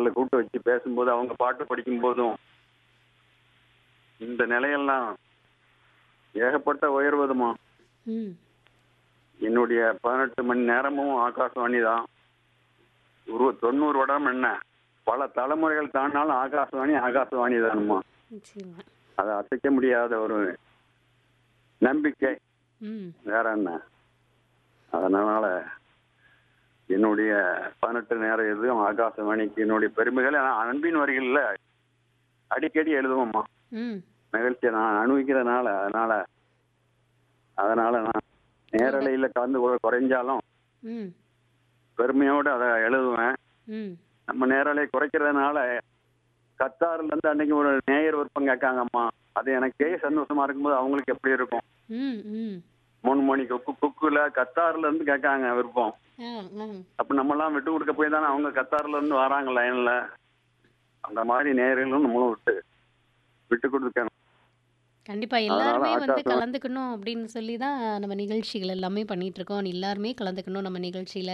நிலையங்களில் கூப்பிட்டு வச்சு பேசும்போது அவங்க பாட்டு படிக்கும் போதும் இந்த நிலையெல்லாம் ஏகப்பட்ட உயர்வதுமா ம் என்னுடைய பதினெட்டு மணி நேரமும் ஆகாசவாணி தான் ஒரு தொண்ணூறு வடம் என்ன பல தலைமுறைகள் தாண்டினாலும் ஆகாசவாணி ஆகாசவாணி தானுமா நிச்சயமா அதை அசைக்க முடியாத ஒரு நம்பிக்கை ம் வேற என்ன அதனால என்னுடைய பதினெட்டு நேரம் எதுவும் ஆகாசவாணிக்கு என்னுடைய பெருமைகளை நான் அன்பின் வரிகளில் அடிக்கடி எழுதுவோம்மா ம் நிகழ்ச்சியை நான் அனுபவிக்கிறதுனால அதனால அதனால நான் நேரலையில் கலந்து கொள்ள குறைஞ்சாலும் ம் பெருமையோடு அதை எழுதுவேன் ம் நம்ம நேரலை குறைக்கிறதுனால கத்தாறுல இருந்து அன்னைக்கு ஒரு நேயர் விருப்பம் கேட்காங்கம்மா அது எனக்கே சந்தோஷமா இருக்கும்போது அவங்களுக்கு எப்படி இருக்கும் ம் ம் மூணு மணி குக்கு குக்குல கத்தாறுல இருந்து கேட்காங்க விருப்பம் ஆ ஆ அப்ப நம்மலாம் விட்டு கொடுக்க போய் தானே அவங்க கத்தாறுல இருந்து வராங்க லைன்ல அந்த மாதிரி நேயர்களும் நம்மளும் விட்டு விட்டு கொடுக்கணும் கண்டிப்பா அதனால எல்லாருமே வந்து ஆகாசவாணி கலந்துக்கணும் அப்படின்னு சொல்லி தான் நம்ம நிகழ்ச்சிகள் எல்லாமே பண்ணிட்டு இருக்கோம் எல்லாருமே கலந்துக்கணும் நம்ம நிகழ்ச்சியில